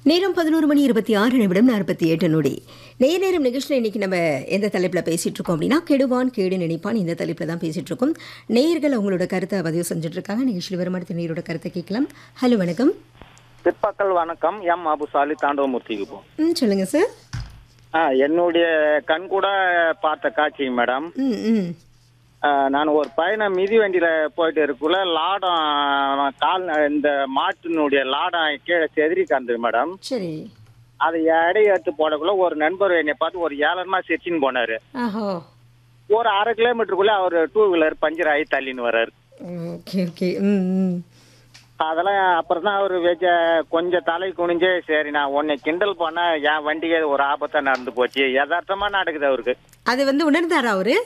நேரம் பதினோரு மணி இருபத்தி ஆறு நிமிடம் நாற்பத்தி எட்டு நொடி நேர் நேரம் நிகழ்ச்சியில் இன்னைக்கு நம்ம எந்த தலைப்பில் பேசிட்டு இருக்கோம் அப்படின்னா கெடுவான் கேடு நினைப்பான் இந்த தலைப்பில் தான் பேசிட்டு இருக்கோம் நேயர்கள் அவங்களோட கருத்தை பதிவு செஞ்சுட்டு இருக்காங்க நிகழ்ச்சியில் வரும் அடுத்த நேரோட கருத்தை கேட்கலாம் ஹலோ வணக்கம் பிற்பகல் வணக்கம் எம் அபுசாலி தாண்டவமூர்த்திக்கு போ ம் சொல்லுங்கள் சார் ஆ என்னுடைய கண் கூட பார்த்த காட்சி மேடம் ம் ம் ஆ, நான் ஒரு பயணம் மிதி வண்டியில போயிட்டு இருக்குள்ள லாடம் கால் இந்த மாட்டினுடைய லாடம் கீழே செதறி கந்தது மேடம் சரி அதை எடை எடுத்து போடக்குள்ள ஒரு நண்பர் என்னை பார்த்து ஒரு ஏழனமா சிரிச்சின்னு போனாரு ஆஹோ ஒரு அரை கிலோமீட்டருக்குள்ள அவர் டூ வீலர் பஞ்சர் ஆகி தள்ளின்னு வர்றாரு ஓகே ஓகே ம் ம் அதெல்லாம் அப்புறம் தான் அவர் வச்ச கொஞ்சம் தலை குனிஞ்சு சரி நான் உன்னை கிண்டல் பண்ண என் வண்டிக்கு ஒரு ஆபத்தா நடந்து போச்சு யதார்த்தமா நடக்குது அவருக்கு அது வந்து உணர்ந்தாரா அவரு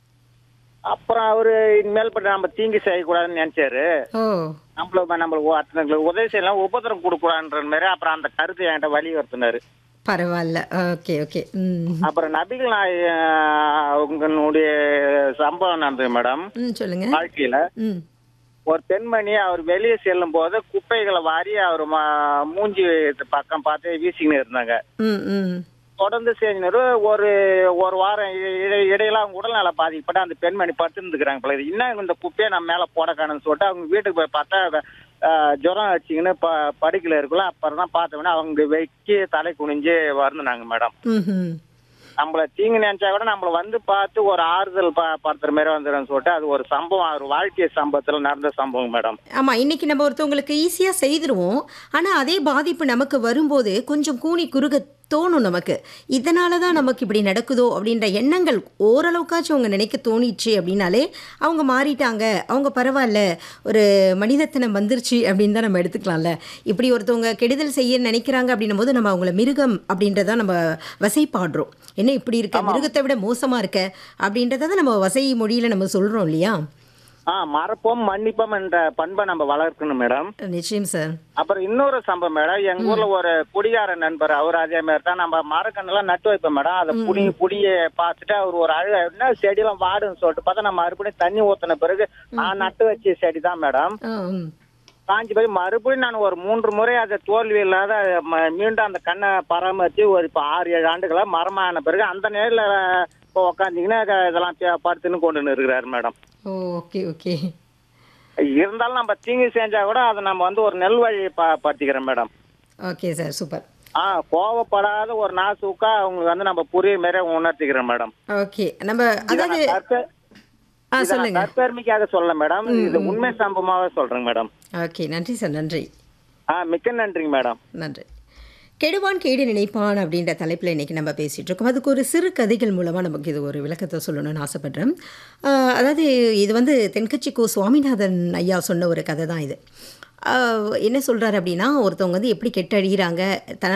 அப்புறம் அவரு இனிமேல் பட்டு நம்ம தீங்கு செய்யக்கூடாதுன்னு நினைச்சாரு ஓ நம்மள நம்மளுக்கு ஒருத்தங்களுக்கு உதவி செய்யலாம் உபத்திரம் கொடுக்கூடாதுன்ற மாதிரி அப்புறம் அந்த கருத்தை என்கிட்ட வலியுறுத்தினாரு பரவாயில்ல ஓகே ஓகே ம் அப்புறம் நபிகள் நாய் ஆஹ், உங்களுடைய சம்பவம் நடந்தது மேடம் ம் சொல்லுங்க வாழ்க்கையில ம் ஒரு பெண்மணி அவர் வெளியே செல்லும் போது குப்பைகளை வாரி அவர் ம- மூஞ்சி பக்கம் பார்த்து வீசிக்கின்னு இருந்தாங்க ம் ம் தொடர்ந்து செஞ்சினாரு ஒரு ஒரு வாரம் இ- இடை- இடையில அவங்க உடல்நல பாதிக்கப்பட்டு அந்த பெண்மணி படுத்துருந்துக்கிறாங்க போல இன்னும் இந்த குப்பையை நம்ம மேல போட காணும்னு சொல்லிட்டு அவங்க வீட்டுக்கு போய் பார்த்தா ஆஹ், ஜுரம் அடிச்சிங்கன்னு ப படுக்கையில இருக்குல்ல அப்புறம் தான் பார்த்தோம்னா அவங்க வைக்கி தலை குனிஞ்சு வருந்தாங்க மேடம் ம் ம் நம்மள தீங்கு நினைச்சா கூட நம்மள வந்து பார்த்து ஒரு ஆறுதல் ப படுத்துற மாதிரி வந்துடும் சொல்லிட்டு அது ஒரு சம்பவம் ஒரு வாழ்க்கை சம்பவத்துல நடந்த சம்பவம் மேடம் ஆமாம் இன்னைக்கு நம்ம ஒருத்தவங்களுக்கு ஈஸியாக செய்திருவோம் ஆனால் அதே பாதிப்பு நமக்கு வரும்போது கொஞ்சம் கூனி குறுக தோணும் நமக்கு இதனால தான் நமக்கு இப்படி நடக்குதோ அப்படின்ற எண்ணங்கள் ஓரளவுக்காச்சும் அவங்க நினைக்க தோணிச்சு அப்படின்னாலே அவங்க மாறிட்டாங்க அவங்க பரவாயில்ல ஒரு மனிதத்தனம் வந்துருச்சு அப்படின்னு தான் நம்ம எடுத்துக்கலாம்ல இப்படி ஒருத்தவங்க கெடுதல் செய்ய நினைக்கிறாங்க அப்படின்னும் போது நம்ம அவங்கள மிருகம் அப்படின்றத நம்ம வசைப்பாடுறோம் என்ன இப்படி இருக்க மிருகத்தை விட மோசமாக இருக்க அப்படின்றத தான் நம்ம வசை மொழியில் நம்ம சொல்கிறோம் இல்லையா ஆ மறப்போம் மன்னிப்போம் என்ற பண்பை நம்ம வளர்க்கணும் மேடம் நிச்சயம் சார் அப்புறம் இன்னொரு சம்பவம் மேடம் எங்க ஊர்ல ஒரு குடிகார நண்பர் அவர் அதே மாதிரி தான் நம்ம மரக்கண்ணெல்லாம் நட்டு வைப்போம் மேடம் அதை புடி புடிய பார்த்துட்டு அவர் ஒரு அழகு என்ன செடியெல்லாம் வாடுன்னு சொல்லிட்டு பார்த்தா நம்ம மறுபடியும் தண்ணி ஊத்தின பிறகு நான் நட்டு வச்ச செடி தான் மேடம் ஆ ம் காஞ்சி போய் மறுபடியும் நான் ஒரு மூன்று முறை அதை தோல்வி இல்லாத ம- மீண்டும் அந்த கண்ணை பராமரிச்சு ஒரு இப்போ ஆறு ஏழு ஆண்டுகளா மரமான பிறகு அந்த நேரில் இப்போ உக்காந்தீங்கன்னா க- இதெல்லாம் பே- படுத்துன்னு கொண்டு இருக்கிறாரு மேடம் ஓகே ஓகே இருந்தாலும் நம்ம தீங்கு செஞ்சா கூட அதை நம்ம வந்து ஒரு நெல் வழி ப படுத்திக்கிறோம் மேடம் ஓகே சார் சூப்பர் ஆ கோவப்படாத ஒரு நாசுக்கா அவங்களுக்கு வந்து நம்ம புரிய மாரி உணர்த்திக்கிறோம் மேடம் ஓகே நம்ம அதாவது கற்ப- ஆ இதை நான் சொல்லுங்க கற்பெருமைக்காக சொல்ல மேடம் இது உண்மை சம்பவமாவே சொல்றேங்க மேடம் ஓகே நன்றி சார் நன்றி ஆ மிக்க நன்றிங்க மேடம் நன்றி கெடுவான் கேடு நினைப்பான் அப்படின்ற தலைப்பில் இன்றைக்கி நம்ம பேசிகிட்டு இருக்கோம் அதுக்கு ஒரு சிறு கதைகள் மூலமாக நமக்கு இது ஒரு விளக்கத்தை சொல்லணும்னு ஆசைப்பட்றேன் ஆஹ் அதாவது இது வந்து தென்கட்சி கோ சுவாமிநாதன் ஐயா சொன்ன ஒரு கதை தான் இது ஆஹ் என்ன சொல்கிறாரு அப்படின்னா ஒருத்தவங்க வந்து எப்படி கெட்டழிகிறாங்க தன